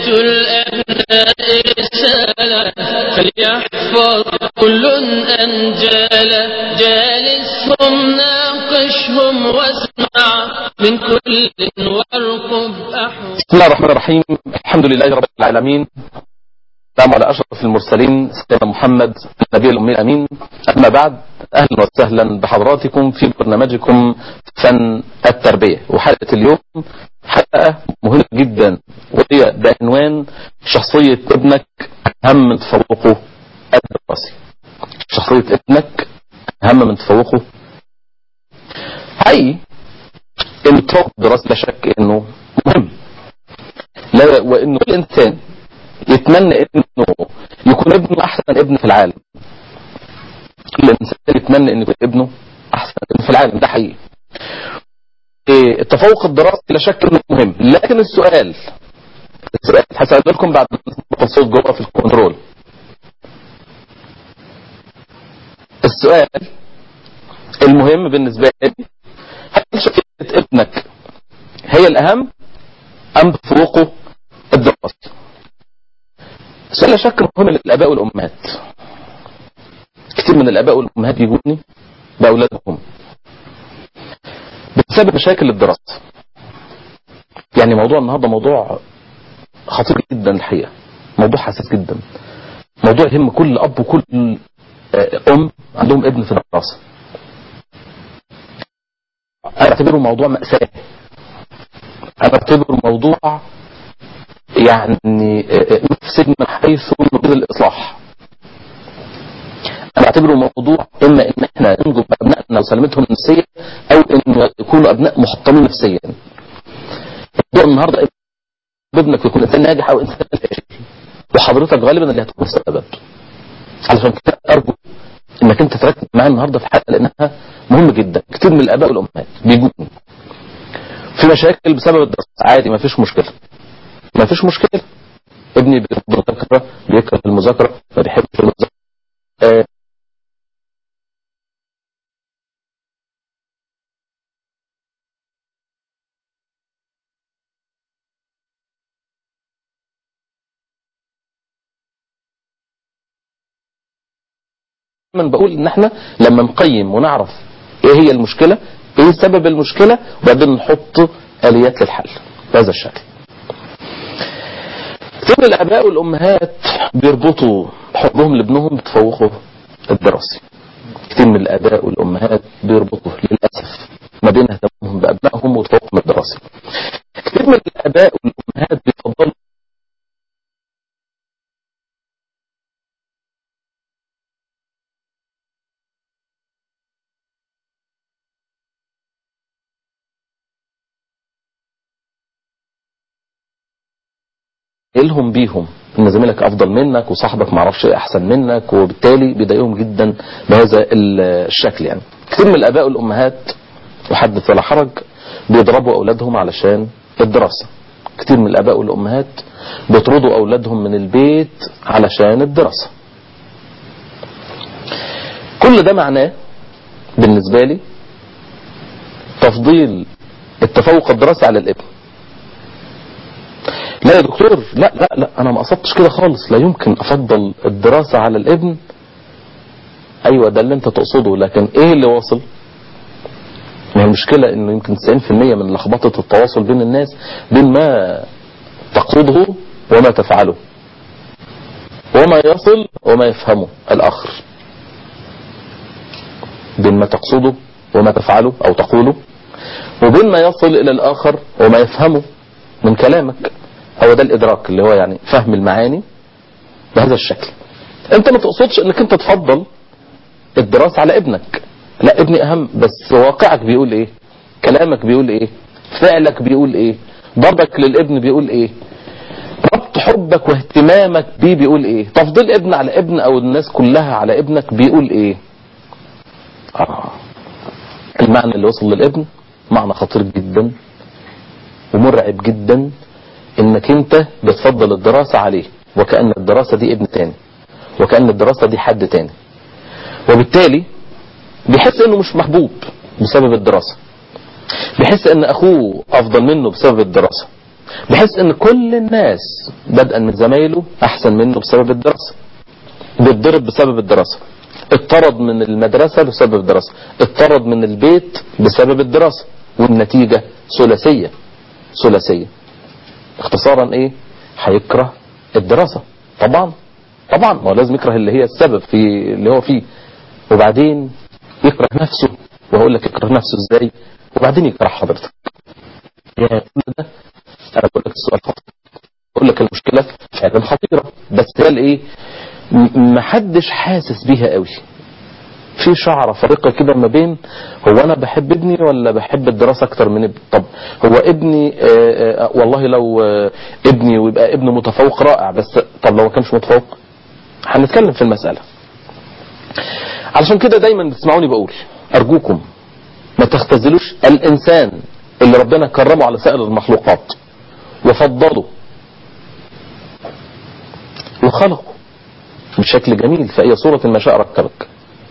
الأبناء رسالة فليحفظ كل أنجالا جالسهم ناقشهم واسمع من كل وارقب أحوال بسم الله الرحمن الرحيم الحمد لله رب العالمين السلام على أشرف المرسلين سيدنا محمد النبي الأمي الأمين أما بعد أهلا وسهلا بحضراتكم في برنامجكم فن التربية وحلقة اليوم حلقة مهمة جدا وهي بعنوان شخصية ابنك أهم من تفوقه الدراسي شخصية ابنك أهم من تفوقه حقيقي ان التفوق الدراسي لا شك انه مهم لا وانه كل انسان يتمنى انه يكون ابنه احسن ابن في العالم كل انسان يتمنى انه يكون ابنه احسن ابن في العالم ده حقيقي إيه، التفوق الدراسي لا شك انه مهم لكن السؤال السؤال هسأل لكم بعد ما الصوت جوه في الكنترول السؤال المهم بالنسبة لي هل شخصية ابنك هي الأهم أم تفوقه الدراسي السؤال لا شك مهم للآباء والأمهات كتير من الآباء والأمهات يجوني بأولادهم بسبب مشاكل الدراسة يعني موضوع النهاردة موضوع خطير جدا الحقيقة موضوع حساس جدا موضوع يهم كل أب وكل آه، أم عندهم ابن في الدراسة أنا أعتبره موضوع مأساة أنا أعتبره موضوع يعني مفسد من حيث نريد الإصلاح أنا أعتبره موضوع إما إن إحنا ننجو بأبنائنا وسلامتهم النفسية أو إن يكونوا أبناء محطمين نفسيا موضوع النهاردة ابنك يكون إنسان ناجح أو إنسان فاشل وحضرتك غالبا اللي هتكون السبب علشان كده أرجو إنك أنت تركز معايا النهاردة في الحلقة لأنها مهمة جدا كتير من الآباء والأمهات بيجوني في مشاكل بسبب الدراسة عادي ما فيش مشكلة ما فيش مشكلة ابني بيرفض المذاكرة بيكره المذاكرة ما بيحبش المذاكرة آه، دايما بقول ان احنا لما نقيم ونعرف ايه هي المشكلة ايه سبب المشكلة وبعدين نحط اليات للحل بهذا الشكل كتير من الاباء والامهات بيربطوا حبهم لابنهم بتفوقه الدراسي كتير من الاباء والامهات بيربطوا للاسف ما بين اهتمامهم بابنائهم وتفوقهم الدراسي كتير من الاباء والامهات بيفضلوا لهم بيهم ان زميلك افضل منك وصاحبك معرفش احسن منك وبالتالي بيضايقهم جدا بهذا ال- الشكل يعني كثير من الاباء والامهات وحدث ولا حرج بيضربوا اولادهم علشان الدراسة كثير من الاباء والامهات بيطردوا اولادهم من البيت علشان الدراسة كل ده معناه بالنسبة لي تفضيل التفوق الدراسي على الابن لا يا دكتور لا لا لا انا ما قصدتش كده خالص لا يمكن افضل الدراسة على الابن ايوه ده اللي انت تقصده لكن ايه اللي واصل ما هي المشكلة انه يمكن 90% من لخبطة التواصل بين الناس بين ما تقصده وما تفعله وما يصل وما يفهمه الاخر بين ما تقصده وما تفعله او تقوله وبين ما يصل الى الاخر وما يفهمه من كلامك هو ده الادراك اللي هو يعني فهم المعاني بهذا الشكل انت ما تقصدش انك انت تفضل الدراسة على ابنك لا ابني اهم بس واقعك بيقول ايه كلامك بيقول ايه فعلك بيقول ايه ضربك للابن بيقول ايه ربط حبك واهتمامك بيه بيقول ايه تفضيل ابن على ابن او الناس كلها على ابنك بيقول ايه آه. المعنى اللي وصل للابن معنى خطير جدا ومرعب جدا انك انت بتفضل الدراسة عليه وكأن الدراسة دي ابن تاني وكأن الدراسة دي حد تاني وبالتالي بيحس انه مش محبوب بسبب الدراسة بيحس ان اخوه افضل منه بسبب الدراسة بحيث ان كل الناس بدءا من زمايله احسن منه بسبب الدراسة بيتضرب بسبب الدراسة اتطرد من المدرسة بسبب الدراسة اتطرد من البيت بسبب الدراسة والنتيجة ثلاثية ثلاثية اختصارا ايه هيكره الدراسة طبعا طبعا ما هو لازم يكره اللي هي السبب في اللي هو فيه وبعدين يكره نفسه وهقول لك يكره نفسه ازاي وبعدين يكره حضرتك يا كل ده انا بقول لك السؤال خطير بقول لك المشكلة فعلا خطيرة بس هي الايه م- محدش حاسس بيها قوي في شعرة فارقة كده ما بين هو انا بحب ابني ولا بحب الدراسة اكتر من ابني طب هو ابني آه، آه، والله لو آه، ابني ويبقى ابنه متفوق رائع بس طب لو ما كانش متفوق هنتكلم في المسألة علشان كده دايما بتسمعوني بقول ارجوكم ما تختزلوش الانسان اللي ربنا كرمه على سائر المخلوقات وفضله وخلقه بشكل جميل في اي صورة ما شاء ركبك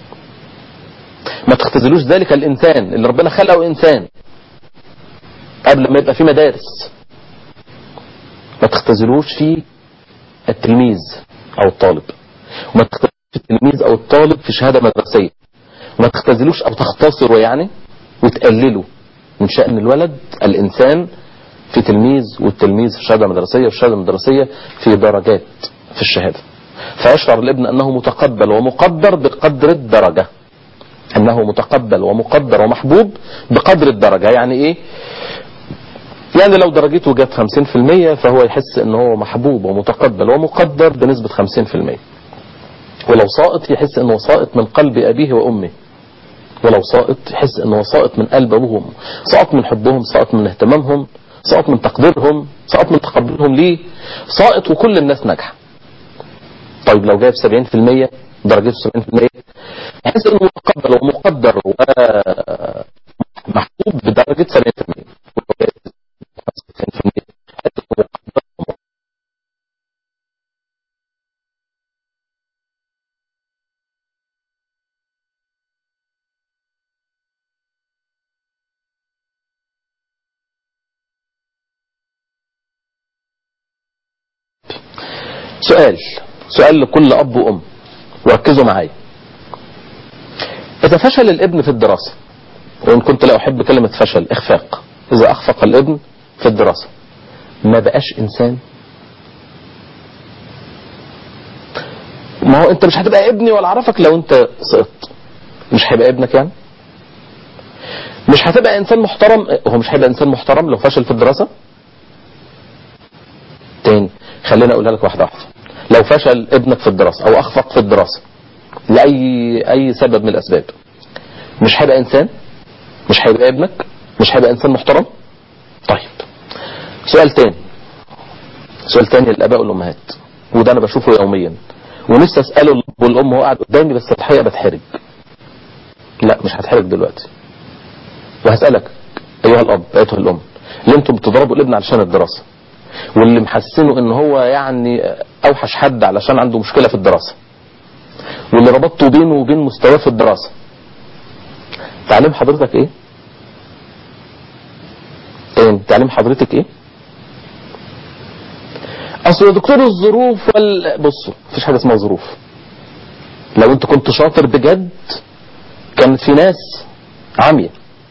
ما تختزلوش ذلك الانسان اللي ربنا خلقه انسان قبل ما يبقى في مدارس ما تختزلوش في التلميذ او الطالب وما تختزلوش في التلميذ او الطالب في شهادة مدرسية وما تختزلوش او تختصروا يعني وتقللوا من شأن الولد الانسان في تلميذ والتلميذ في شهادة مدرسية والشهادة المدرسية في درجات في الشهادة فيشعر الابن انه متقبل ومقدر بقدر الدرجة انه متقبل ومقدر ومحبوب بقدر الدرجة يعني ايه يعني لو درجته جت 50% فهو يحس ان هو محبوب ومتقبل ومقدر بنسبة 50% ولو ساقط يحس انه ساقط من قلب ابيه وامه ولو ساقط يحس انه ساقط من قلب ابوهم ساقط من حبهم ساقط من اهتمامهم ساقط من تقديرهم ساقط من تقبلهم ليه ساقط وكل الناس ناجحه طيب لو جايب 70% درجته 70% يحس انه متقبل ومقدر ومحبوب بدرجة 70% ولو جايب 95% يحس انه مقدر سؤال سؤال لكل أب وأم وركزوا معايا إذا فشل الابن في الدراسة وإن كنت لا أحب كلمة فشل إخفاق إذا أخفق الابن في الدراسة ما بقاش إنسان ما هو أنت مش هتبقى ابني ولا أعرفك لو أنت سقطت مش هيبقى ابنك يعني مش هتبقى إنسان محترم هو مش هيبقى إنسان محترم لو فشل في الدراسة تاني خلينا أقولها لك واحدة واحدة لو فشل ابنك في الدراسة أو أخفق في الدراسة لأي أي سبب من الأسباب مش هيبقى إنسان مش هيبقى ابنك مش هيبقى إنسان محترم طيب سؤال تاني سؤال تاني للآباء والأمهات وده أنا بشوفه يوميا ونفسي أسأله الأب والأم وهو قاعد قدامي بس الحقيقة بتحرج لا مش هتحرج دلوقتي وهسألك أيها الأب أيتها الأم اللي أنتم بتضربوا الابن علشان الدراسة واللي محسنه ان هو يعني اوحش حد علشان عنده مشكلة في الدراسة واللي ربطته بينه وبين مستواه في الدراسة تعليم حضرتك ايه تاني تعليم حضرتك ايه اصل يا دكتور الظروف وال... بصوا مفيش حاجة اسمها ظروف لو انت كنت شاطر بجد كان في ناس عمية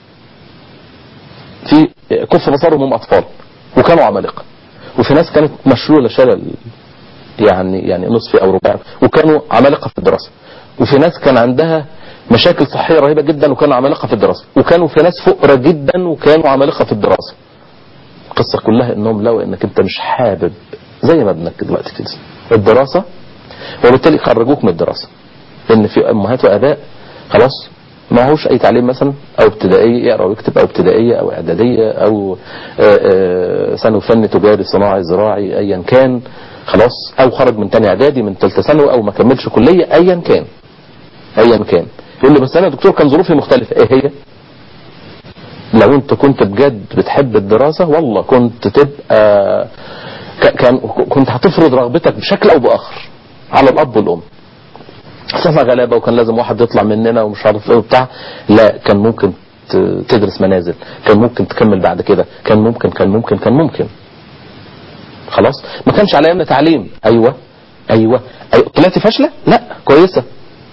في كف بصرهم هم اطفال وكانوا عمالقة وفي ناس كانت مشلولة شلل يعني يعني نصفي او رباعي وكانوا عمالقة في الدراسة وفي ناس كان عندها مشاكل صحية رهيبة جدا وكانوا عمالقة في الدراسة وكانوا في ناس فقرة جدا وكانوا عمالقة في الدراسة القصة كلها انهم لو انك انت مش حابب زي ما ابنك دلوقتي كده الدراسة وبالتالي خرجوك من الدراسة لان في امهات واباء خلاص ما هوش اي تعليم مثلا او ابتدائية يقرأ ويكتب او ابتدائية او اعدادية او ثانوي فني تجاري صناعي زراعي ايا كان خلاص او خرج من تاني اعدادي من ثالثه ثانوي او ما كملش كلية ايا كان ايا كان يقول لي بس انا يا دكتور كان ظروفي مختلفة ايه هي لو انت كنت بجد بتحب الدراسة والله كنت تبقى كان كنت هتفرض رغبتك بشكل او باخر على الاب والام احنا غلابه وكان لازم واحد يطلع مننا ومش عارف ايه وبتاع لا كان ممكن تدرس منازل كان ممكن تكمل بعد كده كان ممكن كان ممكن كان ممكن خلاص ما كانش على ايامنا تعليم ايوه ايوه ايوه طلعت فاشله لا كويسه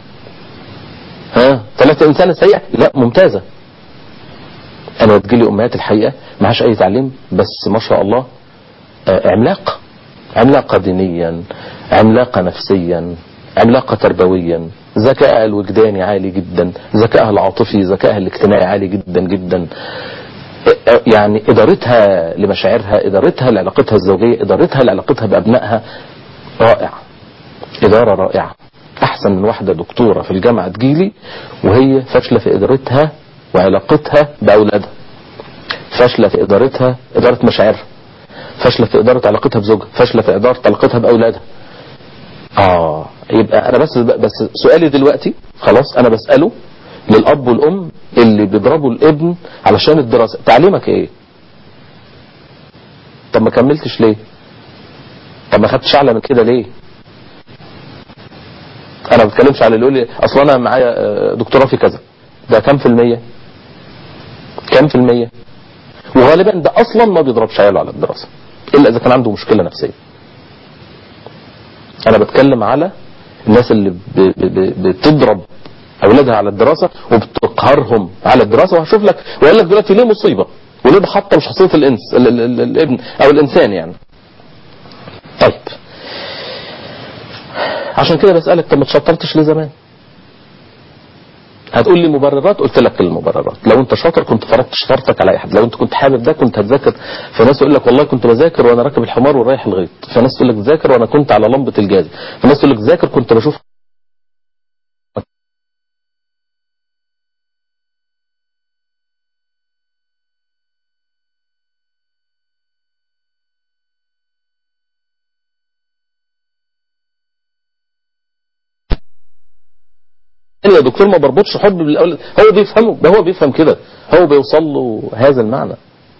ها طلعت انسانه سيئه لا ممتازه انا بتجيلي امهات الحقيقه معهاش اي تعليم بس ما شاء الله آه، عملاقه عملاقه دينيا عملاقه نفسيا عملاقه تربويا ذكائها الوجداني عالي جدا ذكائها العاطفي ذكائها الاجتماعي عالي جدا جدا يعني ادارتها لمشاعرها ادارتها لعلاقتها الزوجيه ادارتها لعلاقتها بابنائها رائع اداره رائعه احسن من واحده دكتوره في الجامعه تجيلي وهي فاشله في ادارتها وعلاقتها باولادها فاشله في ادارتها اداره مشاعرها فاشله في اداره علاقتها بزوجها فاشله في اداره علاقتها باولادها اه يبقى انا بس بس سؤالي دلوقتي خلاص انا بساله للاب والام اللي بيضربوا الابن علشان الدراسه تعليمك ايه طب ما كملتش ليه طب ما خدتش اعلى من كده ليه انا ما بتكلمش على اللي يقول لي اصل انا معايا آه، دكتوراه في كذا ده كام في المية كام في المية وغالبا ده اصلا ما بيضربش عياله على الدراسة الا اذا كان عنده مشكلة نفسية انا بتكلم على الناس اللي ب- ب- ب- بتضرب اولادها على الدراسة وبتقهرهم على الدراسة وهشوف لك واقول لك دلوقتي ليه مصيبة وليه بحطم شخصية الانس ال- ال- ال- الابن او الانسان يعني طيب عشان كده بسألك طب ما تشطرتش ليه زمان هتقول لي مبررات قلت لك المبررات لو انت شاطر كنت فرضت شطارتك على اي حد لو انت كنت حابب ده كنت هتذاكر فناس يقول لك والله كنت بذاكر وانا راكب الحمار ورايح الغيط فناس تقول لك ذاكر وانا كنت على لمبة الجاز فناس تقول لك ذاكر كنت بشوف يا دكتور ما بربطش حب بالاولاد هو بيفهمه ده هو بيفهم كده هو بيوصل له هذا المعنى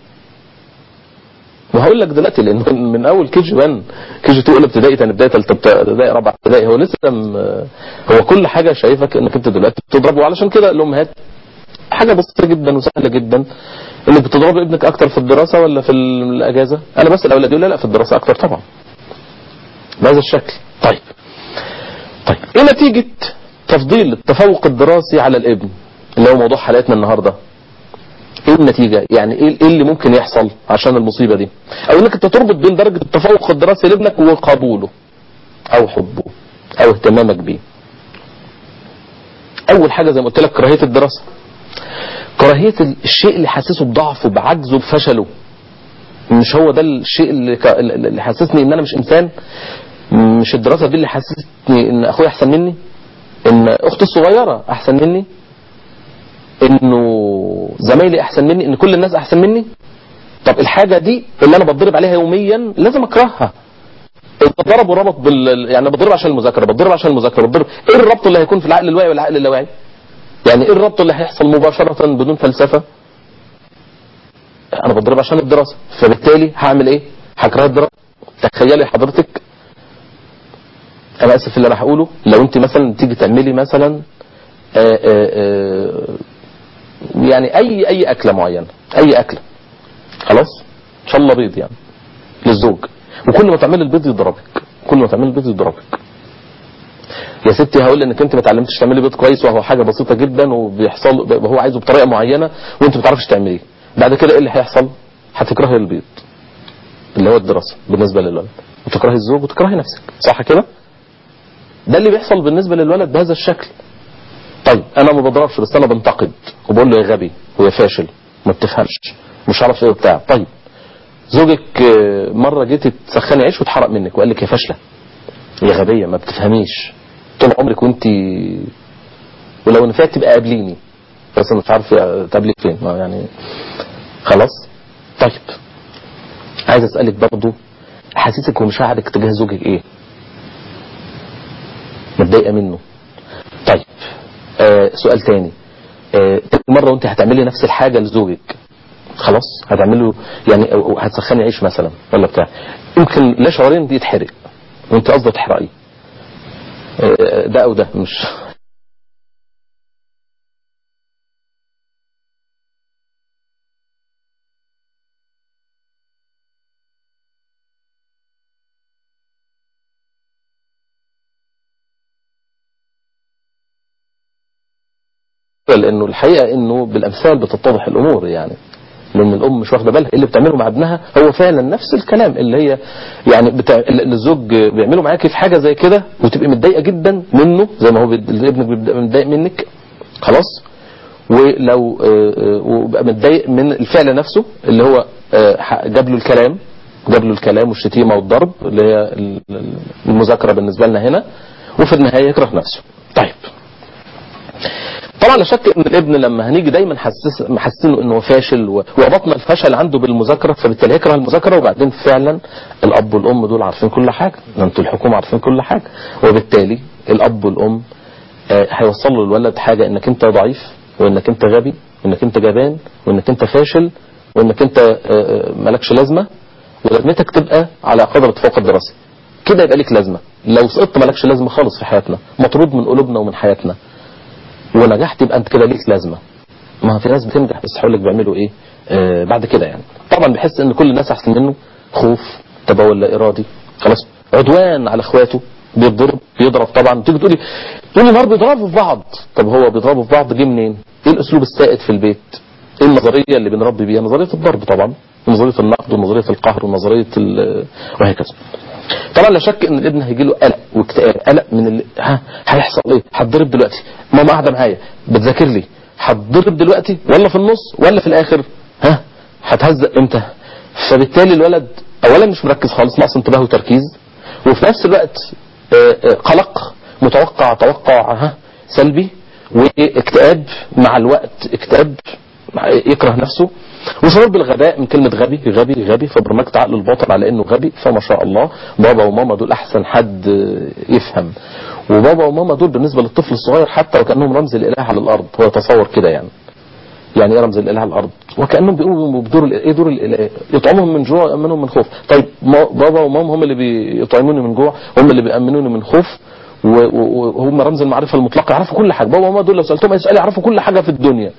وهقول لك دلوقتي لان من اول كي جي 1 كي جي 2 اولى ابتدائي ثاني ابتدائي ثالثه ابتدائي رابعه ابتدائي هو لسه م... هو كل حاجه شايفك انك انت دلوقتي بتضربه علشان كده الامهات حاجه بسيطه جدا وسهله جدا انك بتضرب ابنك اكتر في الدراسه ولا في الاجازه انا بس الاولاد يقول لا لا في الدراسه اكتر طبعا بهذا الشكل طيب طيب ايه نتيجه تفضيل التفوق الدراسي على الابن اللي هو موضوع حلقتنا النهارده ايه النتيجة يعني ايه إيه اللي ممكن يحصل عشان المصيبة دي او انك انت تربط بين درجة التفوق الدراسي لابنك وقبوله او حبه او اهتمامك بيه اول حاجة زي ما قلت لك كراهية الدراسة كراهية الشيء اللي حاسسه بضعفه بعجزه بفشله مش هو ده الشيء اللي ك- اللي حسسني ان انا مش انسان مش الدراسة دي اللي حسستني ان اخويا احسن مني ان اختي الصغيرة احسن مني انه زمايلي احسن مني ان كل الناس احسن مني طب الحاجة دي اللي انا بتضرب عليها يوميا لازم اكرهها بتضرب وربط بال يعني بتضرب عشان المذاكرة بتضرب عشان المذاكرة بتضرب ايه الربط اللي هيكون في العقل الواعي والعقل اللاواعي يعني ايه الربط اللي هيحصل مباشرة بدون فلسفة انا بتضرب عشان الدراسة فبالتالي هعمل ايه هكره الدراسة تخيلي حضرتك انا اسف في اللي انا هقوله لو انت مثلا تيجي تعملي مثلا آآ آآ يعني اي اي اكله معينه اي اكله خلاص ان شاء الله بيض يعني للزوج وكل ما تعملي البيض يضربك كل ما تعملي البيض يضربك يا ستي هقول انك انت ما اتعلمتش تعملي بيض كويس وهو حاجه بسيطه جدا وبيحصل هو عايزه بطريقه معينه وانت ما بتعرفش تعمليه بعد كده ايه اللي هيحصل هتكرهي البيض اللي هو الدراسه بالنسبه للولد وتكرهي الزوج وتكرهي نفسك صح كده ده اللي بيحصل بالنسبه للولد بهذا الشكل طيب انا ما بضربش بس انا بنتقد وبقول له يا غبي ويا فاشل ما بتفهمش مش عارف ايه وبتاع طيب زوجك آه، مره جيتي تسخني عيش واتحرق منك وقال لك يا فاشله يا غبيه ما بتفهميش طول عمرك وانت ولو نفعت تبقى قابليني بس أنا مش عارف تقابلك فين ما يعني خلاص طيب عايز اسالك برضو احاسيسك ومشاعرك تجاه زوجك ايه متضايقه منه طيب آه سؤال تاني آه مرة وانت هتعملي نفس الحاجة لزوجك خلاص هتعمله يعني أو هتسخني عيش مثلا ولا بتاع يمكن لا شعوريا دي يتحرق وانت قصدك تحرقيه آه ده او ده مش لانه الحقيقه انه بالامثال بتتضح الامور يعني لان الام مش واخده بالها اللي بتعمله مع ابنها هو فعلا نفس الكلام اللي هي يعني بتاع اللي الزوج بيعمله معاكي في حاجه زي كده وتبقي متضايقه جدا منه زي ما هو بيد- ابنك بيبقى متضايق منك خلاص ولو آه، آه، وبقى متضايق من الفعل نفسه اللي هو آه، ح- جاب له الكلام جاب له الكلام والشتيمه والضرب اللي هي ال- ال- المذاكره بالنسبه لنا هنا وفي النهايه يكره نفسه طيب طبعا لا شك ان الابن لما هنيجي دايما حسس محسسينه انه فاشل و- وربطنا الفشل عنده بالمذاكره فبالتالي هيكره المذاكره وبعدين فعلا الاب والام دول عارفين كل حاجه ده انتوا الحكومه عارفين كل حاجه وبالتالي الاب والام آه، هيوصلوا للولد حاجه انك انت ضعيف وانك انت غبي وانك انت جبان وانك انت فاشل وانك انت آه، آه، مالكش لازمه ولازمتك تبقى على قدر التفوق الدراسي كده يبقى ليك لازمه لو سقطت مالكش لازمه خالص في حياتنا مطرود من قلوبنا ومن حياتنا ونجحت يبقى انت كده ليك لازمه ما في ناس بتنجح بس هقول لك بيعملوا ايه آه بعد كده يعني طبعا بيحس ان كل الناس احسن منه خوف تبول لا ارادي خلاص عدوان على اخواته بيتضرب بيضرب طبعا تيجي تقولي تقولي نهار بيضربوا في بعض طب هو بيضربوا في بعض جه منين ايه الاسلوب السائد في البيت ايه النظريه اللي بنربي بيها نظريه الضرب طبعا ونظريه النقد ونظريه القهر ونظريه ال- وهكذا طبعا لا شك ان الابن هيجي له قلق واكتئاب قلق من اللي ها هيحصل ايه هتضرب دلوقتي ماما قاعده معايا بتذاكر لي هتضرب دلوقتي ولا في النص ولا في الاخر ها هتهزق امتى فبالتالي الولد اولا مش مركز خالص ناقص انتباه وتركيز وفي نفس الوقت آه، آه، قلق متوقع توقع ها سلبي واكتئاب مع الوقت اكتئاب مع- يكره نفسه وشعور بالغباء من كلمة غبي غبي غبي فبرمجت عقل الباطن على انه غبي فما شاء الله بابا وماما دول احسن حد يفهم وبابا وماما دول بالنسبة للطفل الصغير حتى وكأنهم رمز الاله على الارض هو يتصور كده يعني يعني ايه رمز الاله على الارض وكانهم بيقوموا بدور ال- ايه دور الاله يطعمهم من جوع ويامنهم من خوف طيب ما بابا وماما هم اللي بيطعموني من جوع هم اللي بيامنوني من خوف و- و- وهم رمز المعرفه المطلقه يعرفوا كل حاجه بابا وماما دول لو سالتهم اي سؤال يعرفوا كل حاجه في الدنيا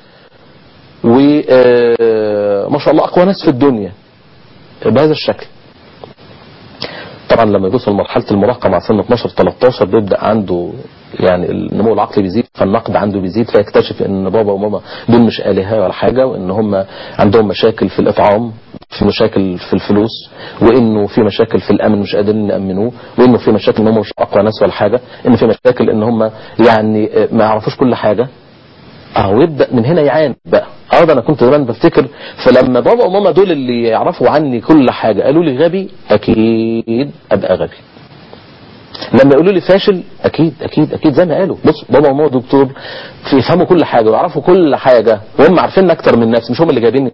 وما شاء الله اقوى ناس في الدنيا بهذا الشكل طبعا لما يوصل مرحله المراهقه مع سن 12 13 بيبدا عنده يعني النمو العقلي بيزيد فالنقد عنده بيزيد فيكتشف ان بابا وماما دول مش الهه ولا حاجه وان هم عندهم مشاكل في الاطعام في مشاكل في الفلوس وانه في مشاكل في الامن مش قادرين نامنوه وانه في مشاكل ان هم مش اقوى ناس ولا حاجه ان في مشاكل ان هم يعني ما يعرفوش كل حاجه اه ويبدا من هنا يعاني بقى اه ده انا كنت زمان بفتكر فلما بابا وماما دول اللي يعرفوا عني كل حاجه قالوا لي غبي اكيد ابقى غبي لما يقولوا لي فاشل اكيد اكيد اكيد زي ما قالوا بص بابا وماما دكتور يفهموا كل حاجه ويعرفوا كل حاجه وهم عارفين اكتر من نفسي مش هم اللي جايبيني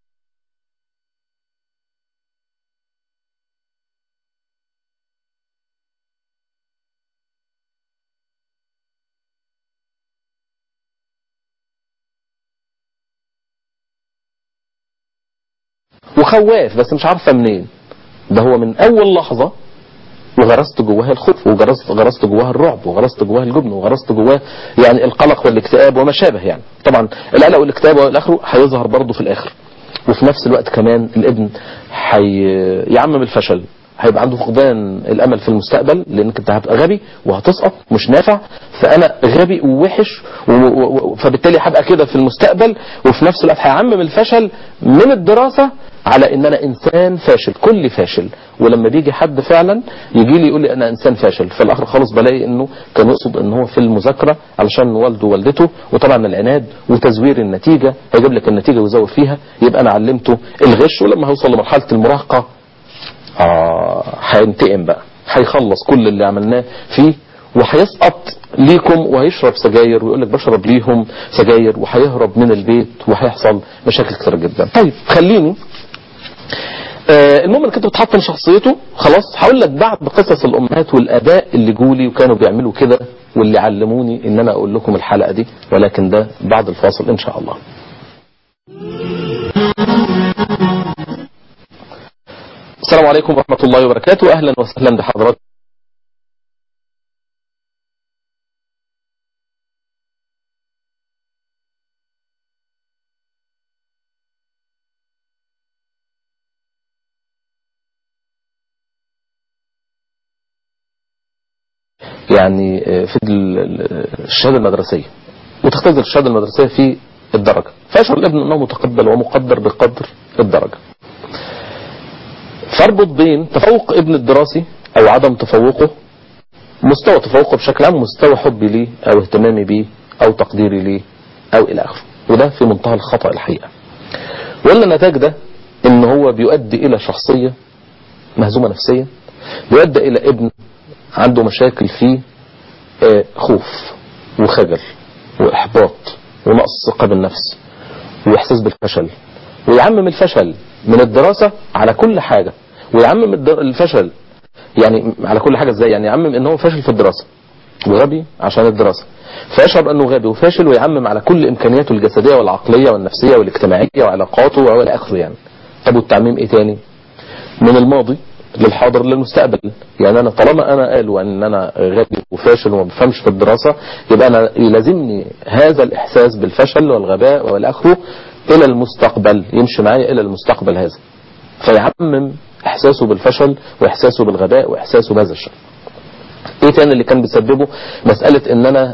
وخواف بس مش عارفه منين ده هو من اول لحظه وغرست جواها الخوف وغرست غرست جواها الرعب وغرست جواها الجبن وغرست جواها يعني القلق والاكتئاب وما شابه يعني طبعا القلق والاكتئاب والاخره هيظهر برضه في الاخر وفي نفس الوقت كمان الابن هيعمم الفشل هيبقى عنده فقدان الامل في المستقبل لانك انت هتبقى غبي وهتسقط مش نافع فانا غبي ووحش و- و- و- فبالتالي هبقى كده في المستقبل وفي نفس الوقت هيعمم الفشل من الدراسه على ان انا انسان فاشل كل فاشل ولما بيجي حد فعلا يجي لي يقول لي انا انسان فاشل في الاخر خالص بلاقي انه كان يقصد ان هو في المذاكره علشان والده ووالدته وطبعا العناد وتزوير النتيجه هيجيب لك النتيجه ويزور فيها يبقى انا علمته الغش ولما هيوصل لمرحله المراهقه اه هينتقم بقى هيخلص كل اللي عملناه فيه وهيسقط ليكم وهيشرب سجاير ويقول لك بشرب ليهم سجاير وهيهرب من البيت وهيحصل مشاكل كتير جدا طيب خليني آه المهم انك انت بتحطم شخصيته خلاص هقول لك بعض قصص الامهات والاباء اللي جولي وكانوا بيعملوا كده واللي علموني ان انا اقول لكم الحلقه دي ولكن ده بعد الفاصل ان شاء الله السلام عليكم ورحمة الله وبركاته أهلا وسهلا بحضراتكم يعني في ال- ال- الشهادة المدرسية وتختزل الشهادة المدرسية في الدرجة فيشعر الابن أنه متقبل ومقدر بقدر الدرجة فاربط بين تفوق ابن الدراسي أو عدم تفوقه مستوى تفوقه بشكل عام مستوى حبي ليه أو اهتمامي بيه أو تقديري ليه أو إلى آخره وده في منتهى الخطأ الحقيقة ولا النتاج ده ان هو بيؤدي الى شخصية مهزومة نفسيا بيؤدي الى ابن عنده مشاكل فيه آه، خوف وخجل واحباط ونقص ثقة بالنفس واحساس بالفشل ويعمم الفشل من الدراسة على كل حاجة ويعمم الدر- الفشل يعني على كل حاجة ازاي يعني يعمم ان هو فاشل في الدراسة وغبي عشان الدراسة فيشعر انه غبي وفاشل ويعمم على كل امكانياته الجسدية والعقلية والنفسية والاجتماعية وعلاقاته والى اخره يعني طب والتعميم ايه تاني من الماضي للحاضر للمستقبل يعني انا طالما انا قالوا ان انا غبي وفاشل وما بفهمش في الدراسة يبقى انا يلازمني هذا الاحساس بالفشل والغباء والى اخره الى المستقبل يمشي معايا الى المستقبل هذا فيعمم احساسه بالفشل واحساسه بالغباء واحساسه بهذا الشيء ايه تاني اللي كان بيسببه مسألة ان انا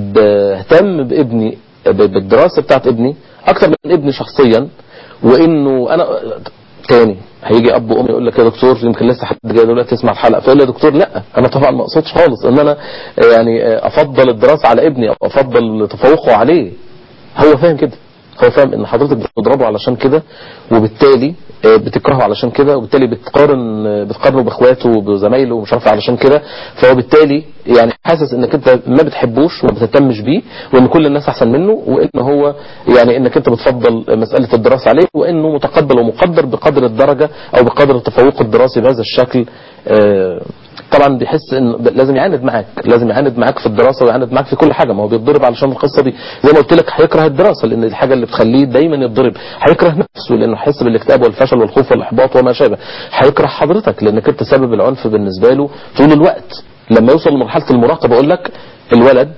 بهتم بابني ب- بالدراسة بتاعت ابني اكتر من ابني شخصيا وانه انا تاني هيجي اب وام يقول لك يا دكتور يمكن لسه حد جاي دلوقتي يسمع الحلقه فيقول لي يا دكتور لا انا طبعا ما اقصدش خالص ان انا يعني افضل الدراسه على ابني او افضل تفوقه عليه هو فاهم كده هو فاهم ان حضرتك بتضربه علشان كده وبالتالي آه، بتكرهه علشان كده وبالتالي بتقارن آه، بتقارنه باخواته وبزمايله ومش عارف علشان كده فهو بالتالي يعني حاسس انك انت ما بتحبوش وما بتهتمش بيه وان كل الناس احسن منه وان هو يعني انك انت بتفضل مسألة الدراسة عليه وانه متقبل ومقدر بقدر الدرجة او بقدر التفوق الدراسي بهذا الشكل آه، طبعا بيحس ان لازم يعاند معاك لازم يعاند معاك في الدراسه ويعاند معاك في كل حاجه ما هو بيتضرب علشان القصه دي زي ما قلت لك هيكره الدراسه لان دي الحاجه اللي بتخليه دايما يتضرب هيكره نفسه لانه هيحس بالاكتئاب والفشل والخوف والاحباط وما شابه هيكره حضرتك لانك انت سبب العنف بالنسبه له طول الوقت لما يوصل لمرحله المراهقه بقول لك الولد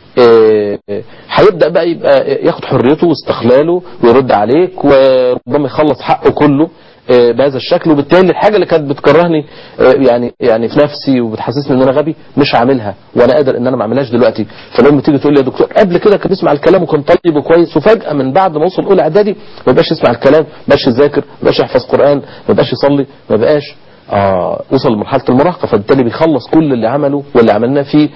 آه، آه، هيبدا بقى يبقى ياخد حريته واستقلاله ويرد عليك وربما يخلص حقه كله آه، بهذا الشكل وبالتالي الحاجة اللي كانت بتكرهني آه، يعني يعني في نفسي وبتحسسني ان انا غبي مش هعملها وانا قادر ان انا ما اعملهاش دلوقتي فلما تيجي تقول لي يا دكتور قبل كده كان بيسمع الكلام وكان طيب وكويس وفجأة من بعد ما وصل اولى اعدادي ما بقاش يسمع الكلام ما بقاش يذاكر ما بقاش يحفظ قرآن ما بقاش يصلي ما بقاش آه وصل لمرحلة المراهقة فبالتالي بيخلص كل اللي عمله واللي عملناه فيه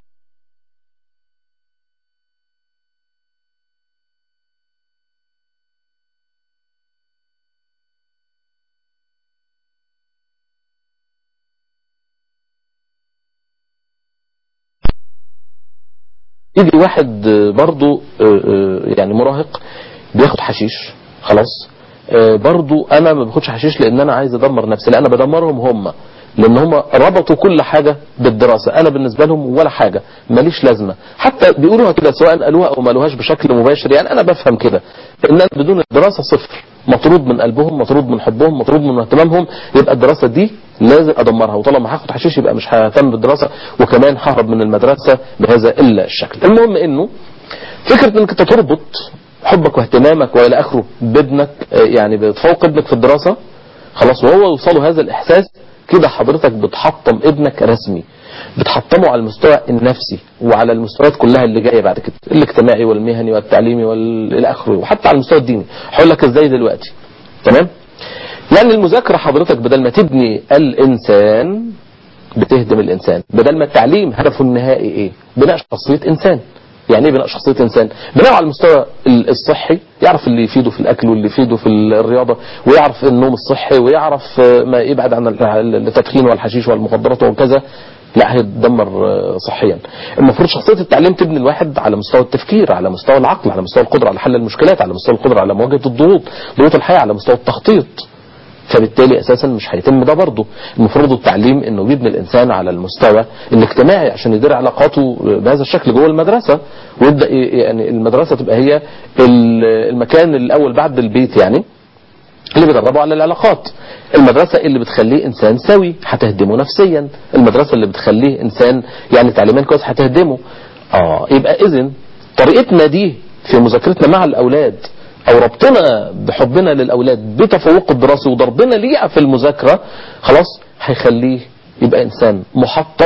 يجي واحد آه، برضو آه، آه، يعني مراهق بياخد حشيش خلاص آه، برضو انا ما باخدش حشيش لان انا عايز ادمر نفسي لا انا بدمرهم هم لان هم ربطوا كل حاجة بالدراسة انا بالنسبة لهم ولا حاجة ماليش لازمة حتى بيقولوها كده سواء قالوها او ما قالوهاش بشكل مباشر يعني انا بفهم كده ان انا بدون الدراسة صفر مطرود من قلبهم مطرود من حبهم مطرود من اهتمامهم يبقى الدراسة دي لازم ادمرها وطالما هاخد حشيش يبقى مش ههتم بالدراسة وكمان ههرب من المدرسة بهذا الا الشكل المهم انه فكرة انك انت تربط حبك واهتمامك والى اخره بابنك آه، يعني بتفوق ابنك في الدراسة خلاص وهو يوصله هذا الاحساس كده حضرتك بتحطم ابنك رسمي بتحطمه على المستوى النفسي وعلى المستويات كلها اللي جايه بعد كده الاجتماعي والمهني والتعليمي والى اخره وحتى على المستوى الديني هقول لك ازاي دلوقتي تمام يعني المذاكره حضرتك بدل ما تبني الانسان بتهدم الانسان بدل ما التعليم هدفه النهائي ايه بناء شخصيه انسان يعني ايه بناء شخصيه انسان بناء على المستوى ال- الصحي يعرف اللي يفيده في الاكل واللي يفيده في الرياضه ويعرف النوم الصحي ويعرف آه، ما يبعد عن ال- التدخين والحشيش والمخدرات وكذا لا هيتدمر آه، صحيا المفروض شخصيه التعليم تبني الواحد على مستوى التفكير على مستوى العقل على مستوى القدره على حل المشكلات على مستوى القدره على مواجهه الضغوط ضغوط الحياه على مستوى التخطيط فبالتالي اساسا مش هيتم ده برضه المفروض التعليم انه بيبني الانسان على المستوى الاجتماعي عشان يدير علاقاته بهذا الشكل جوه المدرسه ويبدا ي- يعني المدرسه تبقى هي ال- المكان الاول بعد البيت يعني اللي بيدربه على العلاقات المدرسة اللي بتخليه إنسان سوي هتهدمه نفسيا المدرسة اللي بتخليه إنسان يعني تعليميا كويس هتهدمه آه يبقى إذن طريقتنا دي في مذاكرتنا مع الأولاد أو ربطنا بحبنا للأولاد بتفوق الدراسي وضربنا ليه في المذاكرة خلاص هيخليه يبقى إنسان محطم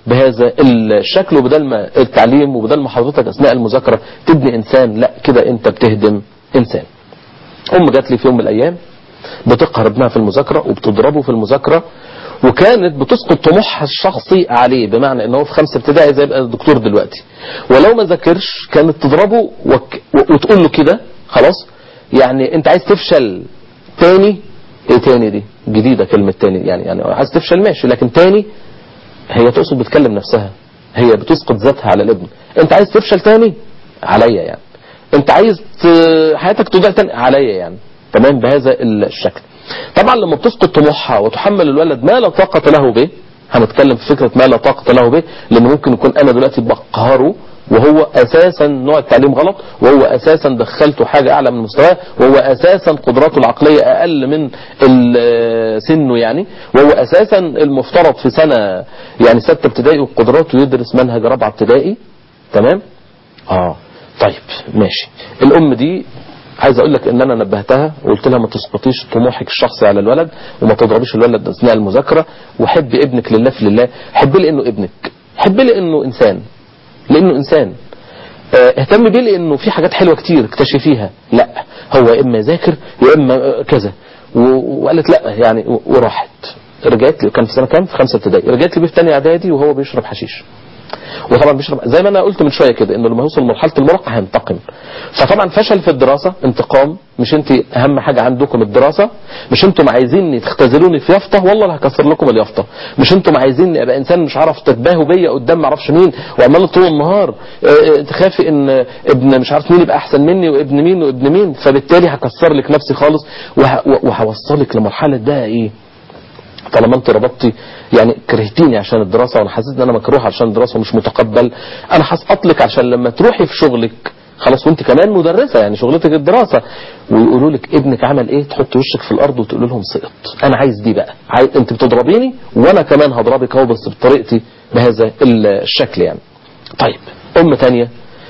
بهذا الشكل وبدل ما التعليم وبدل ما حضرتك اثناء المذاكره تبني انسان لا كده انت بتهدم انسان ام جات لي في يوم من الايام بتقهر ابنها في المذاكره وبتضربه في المذاكره وكانت بتسقط طموحها الشخصي عليه بمعنى ان هو في خمسه ابتدائي زي يبقى الدكتور دلوقتي ولو ما ذاكرش كانت تضربه وك... وتقول له كده خلاص يعني انت عايز تفشل تاني ايه تاني دي جديده كلمه تاني يعني يعني عايز تفشل ماشي لكن تاني هي تقصد بتكلم نفسها هي بتسقط ذاتها على الابن انت عايز تفشل تاني عليا يعني انت عايز ت- حياتك تضيع تاني عليا يعني تمام بهذا الشكل طبعا لما بتسقط طموحها وتحمل الولد ما لا طاقة له به هنتكلم في فكرة ما لا طاقة له به لان ممكن يكون انا دلوقتي بقهره وهو اساسا نوع التعليم غلط وهو اساسا دخلته حاجة اعلى من مستواه وهو اساسا قدراته العقلية اقل من ال- سنه يعني وهو اساسا المفترض في سنة يعني ستة ابتدائي وقدراته يدرس منهج رابعة ابتدائي تمام اه طيب ماشي الام دي عايز اقول لك ان انا نبهتها وقلت لها ما تسقطيش طموحك الشخصي على الولد وما تضربيش الولد اثناء المذاكره وحبي ابنك لله في لله حبي لانه ابنك حبي لانه انسان لانه انسان آه، اهتم بيه لانه في حاجات حلوه كتير اكتشفيها لا هو يا اما يذاكر يا اما آه، كذا و- وقالت لا يعني و- وراحت رجعت لي كان في سنه كام في خمسه ابتدائي رجعت لي بيه في ثانيه اعدادي وهو بيشرب حشيش وطبعا بيشرب زي ما انا قلت من شويه كده انه لما يوصل لمرحله المراهقه هينتقم فطبعا فشل في الدراسه انتقام مش انت اهم حاجه عندكم الدراسه مش انتم عايزيني تختزلوني في يافطه والله اللي هكسر لكم اليافطه مش انتم عايزيني ابقى انسان مش عارف تتباهوا بيا قدام ما اعرفش مين وعمال طول النهار اه، اه، تخافي ان ابن مش عارف مين يبقى احسن مني وابن مين وابن مين فبالتالي هكسر لك نفسي خالص وه- وهوصلك لمرحله بقى ايه طالما انت ربطتي يعني كرهتيني عشان الدراسه وانا حسيت ان انا مكروه عشان الدراسه ومش متقبل انا هسقط لك عشان لما تروحي في شغلك خلاص وانت كمان مدرسه يعني شغلتك الدراسه ويقولوا لك ابنك عمل ايه تحط وشك في الارض وتقول لهم سقط انا عايز دي بقى عايز انت بتضربيني وانا كمان هضربك اهو بس بطريقتي بهذا الشكل يعني طيب ام تانية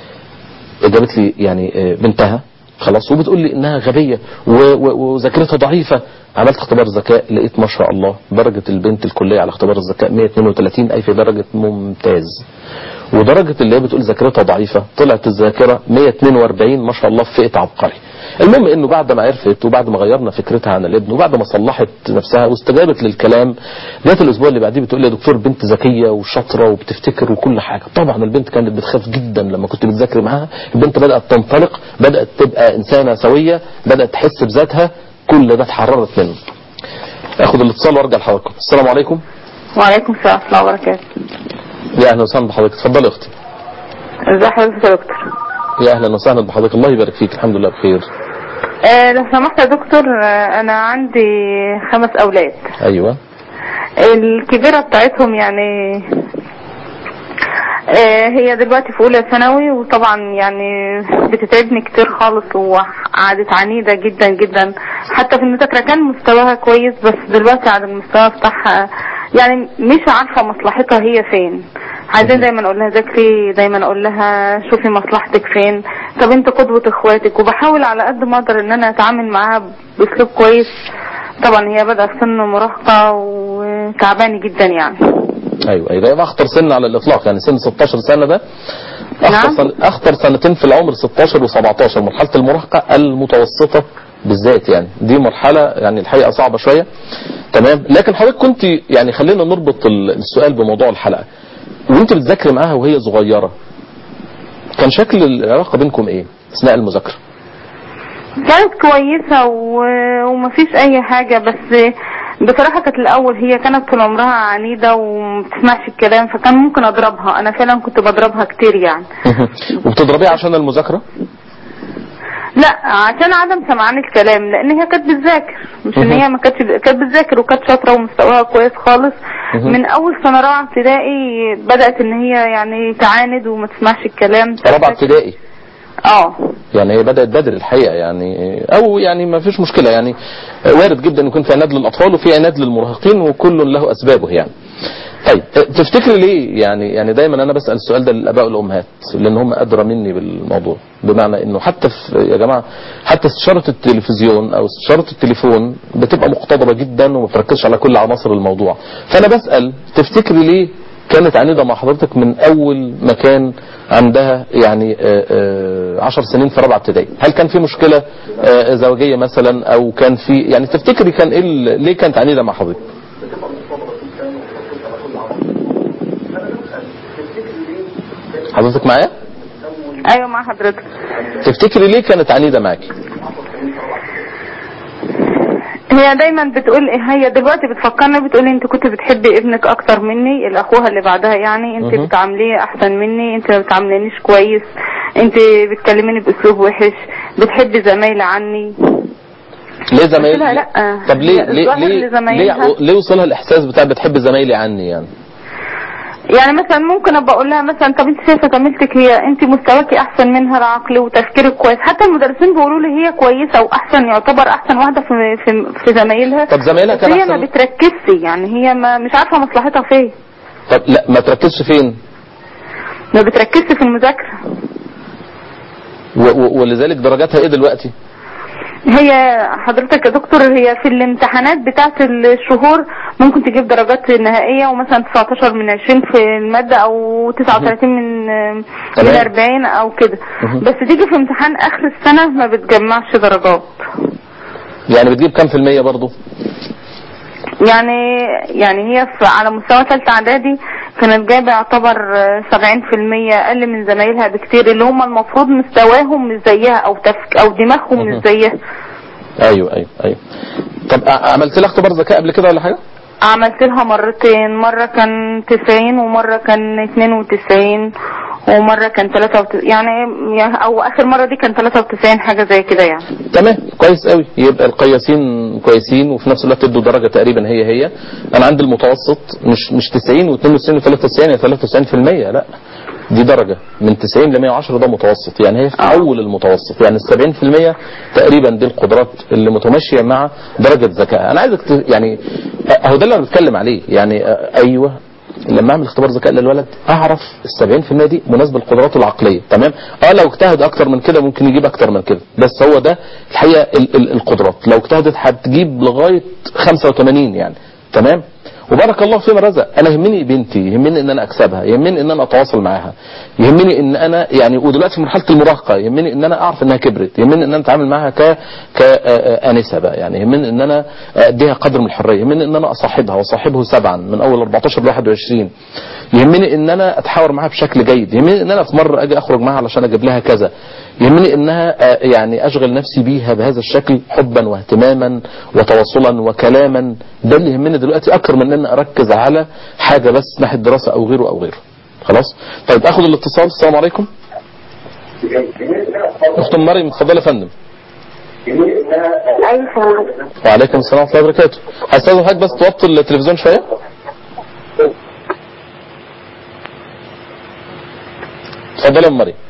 جابت لي يعني آه، بنتها خلاص وبتقول لي انها غبيه و- و- وذاكرتها ضعيفه عملت اختبار ذكاء لقيت ما شاء الله درجه البنت الكليه على اختبار الذكاء 132 اي في درجه ممتاز ودرجه اللي هي بتقول ذاكرتها ضعيفه طلعت الذاكره 142 ما شاء الله في فئه عبقري المهم انه بعد ما عرفت وبعد ما غيرنا فكرتها عن الابن وبعد ما صلحت نفسها واستجابت للكلام جت الاسبوع اللي بعديه بتقول لي يا دكتور بنت ذكيه وشاطره وبتفتكر وكل حاجه طبعا البنت كانت بتخاف جدا لما كنت بتذاكري معاها البنت بدات تنطلق بدات تبقى انسانه سويه بدات تحس بذاتها كل ده اتحررت منه اخد الاتصال وارجع لحضراتكم السلام عليكم وعليكم السلام ورحمة الله وبركاته يا اهلا وسهلا بحضرتك اتفضلي يا اختي ازي حضرتك يا دكتور يا اهلا وسهلا بحضرتك الله يبارك فيك الحمد لله بخير آه لو سمحت يا دكتور آه انا عندي خمس اولاد ايوه الكبيرة بتاعتهم يعني آه هي دلوقتي في اولى ثانوي وطبعا يعني بتتعبني كتير خالص وقعدت عنيدة جدا جدا حتى في المذاكرة كان مستواها كويس بس دلوقتي على المستوى بتاعها يعني مش عارفة مصلحتها هي فين عايزين دايما اقول لها ذاكري دايما اقول لها شوفي مصلحتك فين طب انت قدوة اخواتك وبحاول على قد ما اقدر ان انا اتعامل معاها باسلوب كويس طبعا هي بدأ في سن مراهقة وتعباني جدا يعني ايوه ايوه ده اخطر سن على الاطلاق يعني سن 16 سنه ده اخطر نعم. سن اخطر سنتين في العمر 16 و17 مرحله المراهقه المتوسطه بالذات يعني دي مرحله يعني الحقيقه صعبه شويه تمام لكن حضرتك كنت يعني خلينا نربط ال- السؤال بموضوع الحلقه وانت بتذاكري معاها وهي صغيره كان شكل العلاقه بينكم ايه اثناء المذاكره كانت كويسة و- ومفيش اي حاجة بس بصراحة كانت الاول هي كانت طول عمرها عنيدة ومتسمعش الكلام فكان ممكن اضربها انا فعلا كنت بضربها كتير يعني وبتضربيها عشان المذاكره لا عشان عدم سمعان الكلام لان هي كانت بتذاكر مش ان هي ما كانتش كانت بتذاكر وكانت شاطره ومستواها كويس خالص مهم. من اول سنه رابعه ابتدائي بدات ان هي يعني تعاند وما تسمعش الكلام رابعه ابتدائي اه يعني هي بدأت بدري الحقيقة يعني أو يعني ما فيش مشكلة يعني وارد جدا يكون في عناد للأطفال وفي عناد للمراهقين وكل له أسبابه يعني طيب تفتكري ليه يعني يعني دايما انا بسال السؤال ده للاباء والامهات لان هم ادرى مني بالموضوع بمعنى انه حتى في يا جماعه حتى استشاره التلفزيون او استشاره التليفون بتبقى مقتضبه جدا وما بتركزش على كل عناصر الموضوع فانا بسال تفتكري ليه كانت عنيدة مع حضرتك من اول ما كان عندها يعني آه، آه، عشر سنين في رابعه ابتدائي هل كان في مشكلة آه، زوجية مثلا او كان في يعني تفتكري كان ايه ال- ليه كانت عنيدة مع حضرتك حضرتك معايا ايوه مع حضرتك تفتكري ليه كانت عنيدة معاكي هي دايما بتقول هي دلوقتي بتفكرني بتقول انت كنت بتحبي ابنك اكتر مني الاخوها اللي بعدها يعني انت مهم. بتعامليه احسن مني انت ما بتعاملينيش كويس انت بتكلميني باسلوب وحش بتحبي زمايلي عني ليه زمايل قلت لها لأ. طب ليه هي ليه الظاهر ليه لزمايلها. ليه, ليه وصلها الاحساس بتاع بتحب زمايلي عني يعني يعني مثلا ممكن ابقى اقول لها مثلا طب انت شايفه زميلتك هي انت مستواكي احسن منها العقل وتفكيرك كويس حتى المدرسين بيقولوا لي هي كويسه واحسن يعتبر احسن واحده في في, في زمايلها طب زمايلها بس كان هي ما أحسن؟ بتركزش يعني هي ما مش عارفه مصلحتها فين طب لا ما تركزش فين ما بتركزش في المذاكره و- و- ولذلك درجاتها ايه دلوقتي هي حضرتك يا دكتور هي في الامتحانات بتاعت الشهور ممكن تجيب درجات نهائية ومثلا 19 من 20 في المادة او 39 من من تمام. 40 او كده مهم. بس تيجي في امتحان اخر السنة ما بتجمعش درجات يعني بتجيب كام في المية برضو يعني يعني هي في على مستوى ثالثة اعدادي كانت جايبة يعتبر 70% اقل من زمايلها بكتير اللي هم المفروض مستواهم مش زيها او تفك او دماغهم مهم. مش زيها ايوه ايوه ايوه طب ع- عملت لها اختبار ذكاء قبل كده ولا حاجة عملت لها مرتين مرة كان 90 ومرة كان 92 ومرة كان 93 يعني يعني- او اخر مرة دي كان 93 حاجة زي كده يعني تمام كويس قوي يبقى القياسين كويسين وفي نفس الوقت ادوا درجة تقريبا هي هي انا عندي المتوسط مش مش 90 و92 و93 يعني 93% لا دي درجة من 90 ل 110 ده متوسط يعني هي في اول المتوسط يعني ال 70% تقريبا دي القدرات اللي متماشية مع درجة ذكاء انا عايزك ت- يعني اهو ده اللي انا بتكلم عليه يعني آه، ايوه لما اعمل اختبار ذكاء للولد اعرف ال 70% دي مناسبه لقدراته العقليه تمام اه لو اجتهد اكتر من كده ممكن يجيب اكتر من كده بس هو ده الحقيقه ال ال القدرات لو اجتهدت هتجيب لغايه 85 يعني تمام وبارك الله فيما رزق انا يهمني بنتي يهمني ان انا اكسبها يهمني ان انا اتواصل معاها يهمني ان انا يعني ودلوقتي في مرحله المراهقه يهمني ان انا اعرف انها كبرت يهمني ان انا اتعامل معاها ك كانسه بقى يعني يهمني ان انا اديها قدر من الحريه يهمني ان انا اصاحبها واصاحبه سبعا من اول 14 ل 21 يهمني ان انا اتحاور معاها بشكل جيد يهمني ان انا في مره اجي اخرج معاها علشان اجيب لها كذا يهمني انها آه، يعني اشغل نفسي بيها بهذا الشكل حبا واهتماما وتواصلا وكلاما ده اللي يهمني دلوقتي اكتر من ان اركز على حاجه بس ناحيه دراسه او غيره او غيره خلاص طيب اخد الاتصال السلام عليكم اخت أم مريم اتفضلي يا فندم ايوه وعليكم السلام ورحمه الله وبركاته هستاذن حضرتك بس توطي التلفزيون شويه اتفضلي يا ام مريم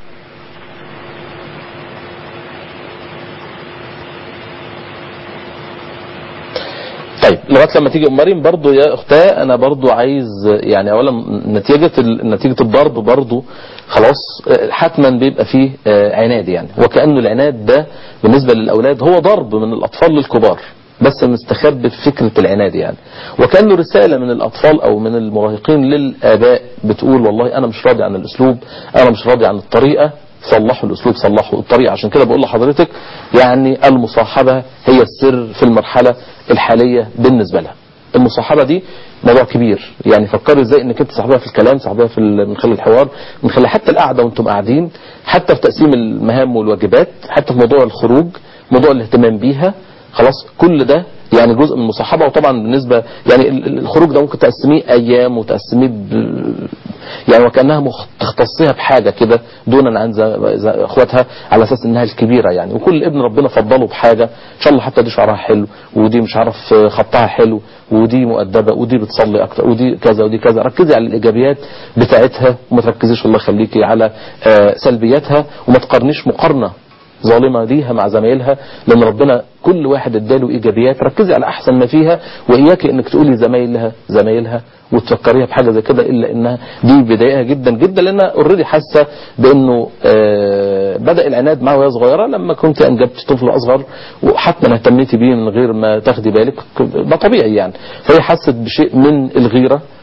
طيب لغايه لما تيجي ام مريم برضو يا اختاه انا برضو عايز يعني اولا نتيجه ال- نتيجه الضرب برضو خلاص آه، حتما بيبقى فيه آه، عناد يعني وكانه العناد ده بالنسبه للاولاد هو ضرب من الاطفال للكبار بس مستخبي في فكره العناد يعني وكانه رساله من الاطفال او من المراهقين للاباء بتقول والله انا مش راضي عن الاسلوب انا مش راضي عن الطريقه صلحوا الاسلوب صلحوا الطريقه عشان كده بقول لحضرتك يعني المصاحبه هي السر في المرحله الحاليه بالنسبه لها المصاحبه دي موضوع كبير يعني فكري ازاي انك انت تصاحبها في الكلام تصاحبها في ال- من خلال الحوار من خلال حتى القعده وانتم قاعدين حتى في تقسيم المهام والواجبات حتى في موضوع الخروج موضوع الاهتمام بيها خلاص كل ده يعني جزء من المصاحبه وطبعا بالنسبه يعني ال- ال- الخروج ده ممكن تقسميه ايام وتقسميه ب- يعني وكانها مخ- تختصيها بحاجه كده دونا عن ز- ز- اخواتها على اساس انها الكبيره يعني وكل ابن ربنا فضله بحاجه ان شاء الله حتى دي شعرها حلو ودي مش عارف خطها حلو ودي مؤدبه ودي بتصلي اكتر ودي كذا ودي كذا ركزي على الايجابيات بتاعتها وما تركزيش الله يخليكي على آه، سلبياتها وما تقارنيش مقارنه ظالمة ليها مع زمايلها لأن ربنا كل واحد اداله إيجابيات ركزي على أحسن ما فيها وإياك إنك تقولي زمايلها زمايلها وتفكريها بحاجة زي كده إلا إنها دي بداية جدا جدا لأنها اوريدي حاسة بإنه آه بدأ العناد معها وهي صغيرة لما كنت أنجبت طفل أصغر وحتما اهتميتي بيه من غير ما تاخدي بالك ده طبيعي يعني فهي حست بشيء من الغيرة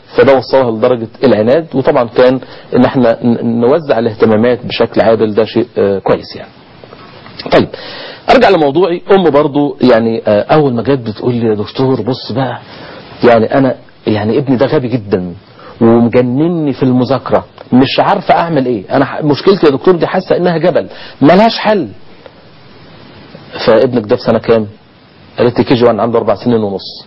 فده وصلها لدرجة العناد وطبعا كان ان احنا ن- نوزع الاهتمامات بشكل عادل ده شيء آه، كويس يعني طيب ارجع لموضوعي ام برضو يعني آه، اول ما جت بتقول لي يا دكتور بص بقى يعني انا يعني ابني ده غبي جدا ومجنني في المذاكرة مش عارفة اعمل ايه انا ح- مشكلتي يا دكتور دي حاسة انها جبل ملهاش حل فابنك ده في سنة كام قالت لي كي جي 1 عنده اربع سنين ونص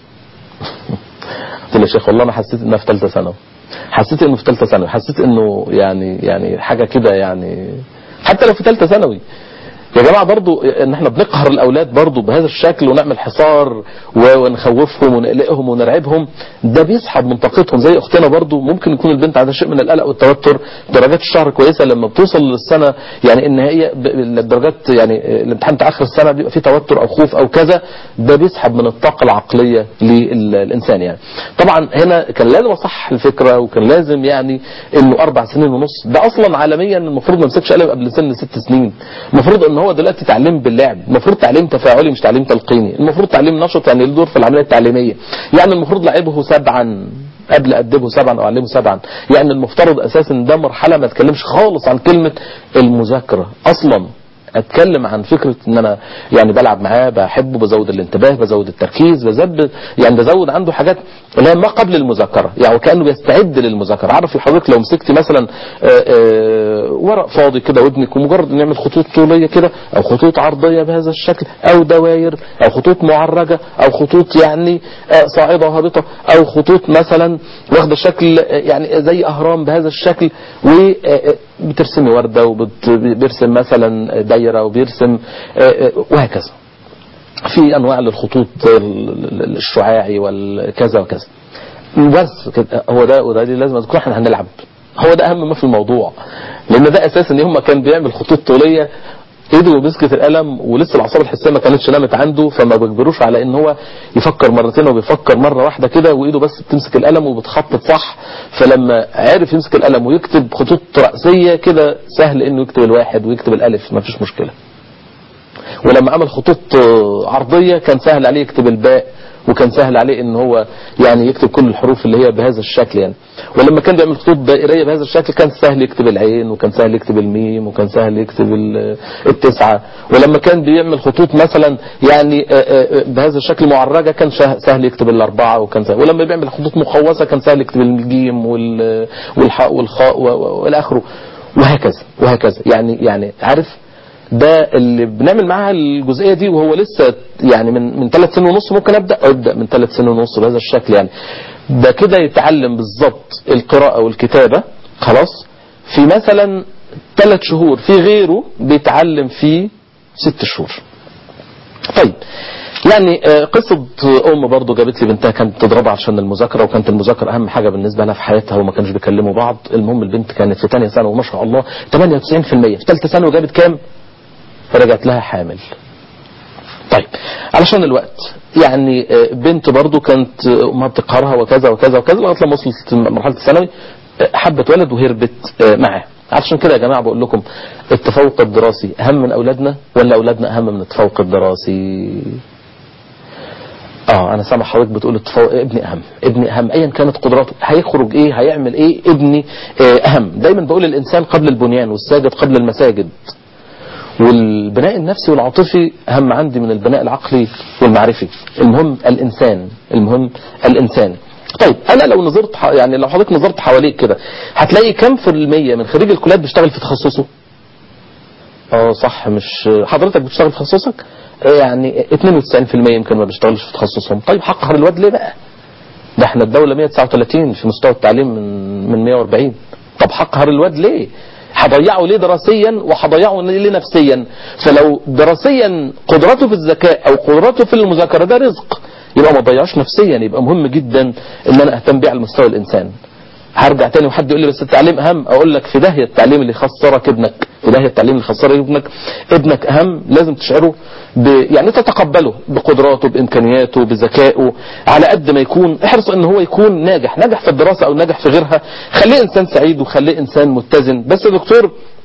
قلت له يا شيخ والله انا حسيت انها في ثالثه ثانوي حسيت انه في ثالثه ثانوي حسيت انه يعني يعني حاجه كده يعني حتى لو في ثالثه ثانوي يا جماعه برضو ان احنا بنقهر الاولاد برضو بهذا الشكل ونعمل حصار و- ونخوفهم ونقلقهم ونرعبهم ده بيسحب من طاقتهم زي اختنا برضو ممكن يكون البنت عندها شيء من القلق والتوتر درجات الشهر كويسه لما بتوصل للسنه يعني النهائيه ب- الدرجات يعني الامتحان بتاع اخر السنه بيبقى فيه توتر او خوف او كذا ده بيسحب من الطاقه العقليه للانسان يعني طبعا هنا كان لازم اصحح الفكره وكان لازم يعني انه اربع سنين ونص ده اصلا عالميا المفروض ما يمسكش قلم قبل سن ست سنين المفروض ان هو دلوقتي تعليم باللعب المفروض تعليم تفاعلي مش تعليم تلقيني المفروض تعليم نشط يعني له دور في العمليه التعليميه يعني المفروض لعبه سبعا قبل ادبه سبعا او اعلمه سبعا يعني المفترض اساسا ده مرحله ما تكلمش خالص عن كلمه المذاكره اصلا اتكلم عن فكره ان انا يعني بلعب معاه بحبه بزود الانتباه بزود التركيز بزود يعني بزود عنده حاجات اللي هي ما قبل المذاكره يعني كانه بيستعد للمذاكره عارف حضرتك لو مسكتي مثلا آه، آه، ورق فاضي كده وابنك ومجرد ان يعمل خطوط طوليه كده او خطوط عرضيه بهذا الشكل او دواير او خطوط معرجه او خطوط يعني آه، صاعده وهابطه او خطوط مثلا واخده شكل آه، يعني زي اهرام بهذا الشكل وبترسمي ورده وبيرسم مثلا دايره وبيرسم آه، آه، وهكذا في انواع للخطوط ال- ال- الشعاعي والكذا وكذا بس كده هو ده وده دي لازم تكون احنا هنلعب هو ده اهم ما في الموضوع لان ده اساسا يوم ما كان بيعمل خطوط طوليه ايده مسكت القلم ولسه الاعصاب الحسيه ما كانتش نامت عنده فما بيجبروش على ان هو يفكر مرتين وبيفكر مره واحده كده وايده بس بتمسك القلم وبتخطط صح فلما عرف يمسك القلم ويكتب خطوط راسيه كده سهل انه يكتب الواحد ويكتب الالف ما فيش مشكله ولما عمل خطوط آه، عرضية كان سهل عليه يكتب الباء وكان سهل عليه ان هو يعني يكتب كل الحروف اللي هي بهذا الشكل يعني ولما كان بيعمل خطوط دائرية بهذا الشكل كان سهل يكتب العين وكان سهل يكتب الميم وكان سهل يكتب ال- التسعة ولما كان بيعمل خطوط مثلا يعني آه، آه، بهذا الشكل معرجة كان شه- سهل يكتب الأربعة وكان سهل ولما بيعمل خطوط مخوصة كان سهل يكتب الجيم وال- والحاء والخاء و- و- والى اخره وهكذا وهكذا يعني يعني عارف ده اللي بنعمل معاها الجزئيه دي وهو لسه يعني من من ثلاث سنين ونص ممكن ابدا ابدا من ثلاث سنين ونص بهذا الشكل يعني ده كده يتعلم بالظبط القراءه والكتابه خلاص في مثلا ثلاث شهور في غيره بيتعلم في ست شهور طيب يعني آه، قصة أم برضو جابت لي بنتها كانت تضربها عشان المذاكرة وكانت المذاكرة أهم حاجة بالنسبة لها في حياتها وما كانوش بيكلموا بعض المهم البنت كانت في ثانية ثانوي وما شاء الله 98% في ثالثة ثانوي جابت كام؟ فرجعت لها حامل طيب علشان الوقت يعني آه، بنت برضو كانت آه، امها بتقهرها وكذا وكذا وكذا لغايه لما وصلت مرحله الثانوي آه، حبت ولد وهربت آه، معاه عشان كده يا جماعه بقول لكم التفوق الدراسي اهم من اولادنا ولا اولادنا اهم من التفوق الدراسي اه انا سامع حضرتك بتقول التفوق ابني اهم ابني اهم ايا كانت قدراته هيخرج ايه هيعمل ايه ابني آه، اهم دايما بقول الانسان قبل البنيان والساجد قبل المساجد والبناء النفسي والعاطفي أهم عندي من البناء العقلي والمعرفي المهم الإنسان المهم الإنسان طيب أنا لو نظرت ح- يعني لو حضرتك نظرت حواليك كده هتلاقي كم في المية من خريج الكليات بيشتغل في تخصصه اه صح مش حضرتك بتشتغل في تخصصك آه، يعني 92% يمكن ما بيشتغلش في تخصصهم طيب حقق الواد ليه بقى ده احنا الدولة 139 في مستوى التعليم من من 140 طب حقهر الواد ليه هضيعه ليه دراسيا وهضيعه ليه نفسيا فلو دراسيا قدرته في الذكاء او قدرته في المذاكرة ده رزق يبقى ما تضيعش نفسيا يبقى مهم جدا ان انا اهتم بيه على مستوى الانسان هرجع تاني وحد يقول لي بس التعليم اهم اقول لك في داهيه التعليم اللي يخسرك ابنك في داهيه التعليم اللي يخسرك ابنك ابنك اهم لازم تشعره ب... يعني تتقبله بقدراته بامكانياته بذكائه على قد ما يكون احرص ان هو يكون ناجح ناجح في الدراسه او ناجح في غيرها خليه انسان سعيد وخليه انسان متزن بس يا دكتور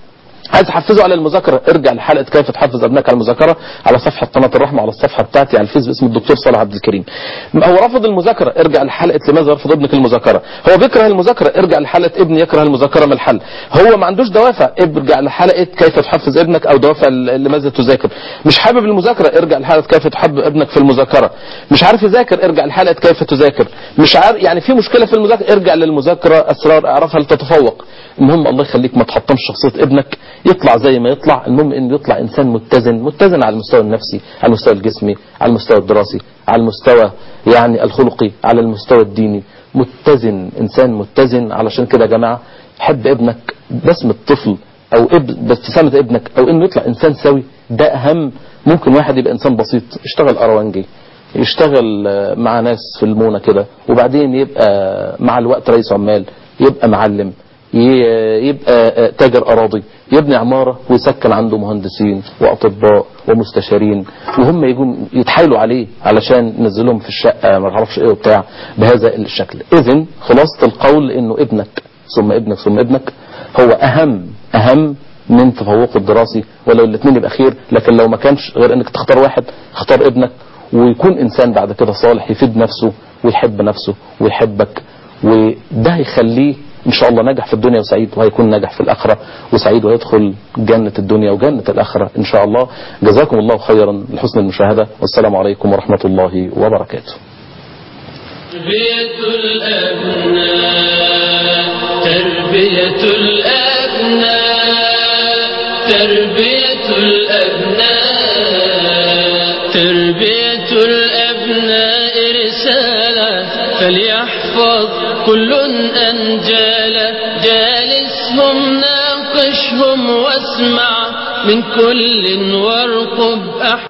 عايز تحفزه على المذاكره ارجع لحلقه كيف تحفز ابنائك على المذاكره على صفحه قناه الرحمه على الصفحه بتاعتي على الفيس باسم الدكتور صالح عبد الكريم هو رفض المذاكره ارجع لحلقه لماذا يرفض ابنك المذاكره هو بيكره المذاكره ارجع لحلقه ابني يكره المذاكره ما الحل هو ما عندوش دوافع ارجع لحلقه كيف تحفز ابنك او دوافع ل- لماذا تذاكر مش حابب المذاكره ارجع لحلقه كيف تحبب ابنك في المذاكره مش عارف يذاكر ارجع لحلقه كيف تذاكر مش عارف يعني في مشكله في المذاكره ارجع للمذاكره اسرار اعرفها لتتفوق المهم الله يخليك ما تحطمش شخصيه ابنك يطلع زي ما يطلع المهم انه يطلع انسان متزن متزن على المستوى النفسي على المستوى الجسمي على المستوى الدراسي على المستوى يعني الخلقي على المستوى الديني متزن انسان متزن علشان كده يا جماعه حب ابنك بسمة طفل او اب- ابتسامة ابنك او انه يطلع انسان سوي ده اهم ممكن واحد يبقى انسان بسيط يشتغل اروانجي يشتغل آه، مع ناس في المونة كده وبعدين يبقى مع الوقت رئيس عمال يبقى معلم ي- يبقى آه، تاجر اراضي يبني عمارة ويسكن عنده مهندسين واطباء ومستشارين وهم يجوا يتحايلوا عليه علشان ينزلهم في الشقة ما اعرفش ايه وبتاع بهذا الشكل اذا خلاصة القول انه ابنك ثم ابنك ثم ابنك هو اهم اهم من تفوقه الدراسي ولو الاثنين يبقى خير لكن لو ما كانش غير انك تختار واحد اختار ابنك ويكون انسان بعد كده صالح يفيد نفسه ويحب نفسه ويحبك وده هيخليه ان شاء الله ناجح في الدنيا وسعيد وهيكون ناجح في الاخره وسعيد ويدخل جنه الدنيا وجنه الاخره ان شاء الله جزاكم الله خيرا لحسن المشاهده والسلام عليكم ورحمه الله وبركاته تربية الأبناء تربية الأبناء تربية الأبناء تربية الأبناء رسالة فليحفظ كل أنجالا جالسهم ناقشهم واسمع من كل وارقب أحد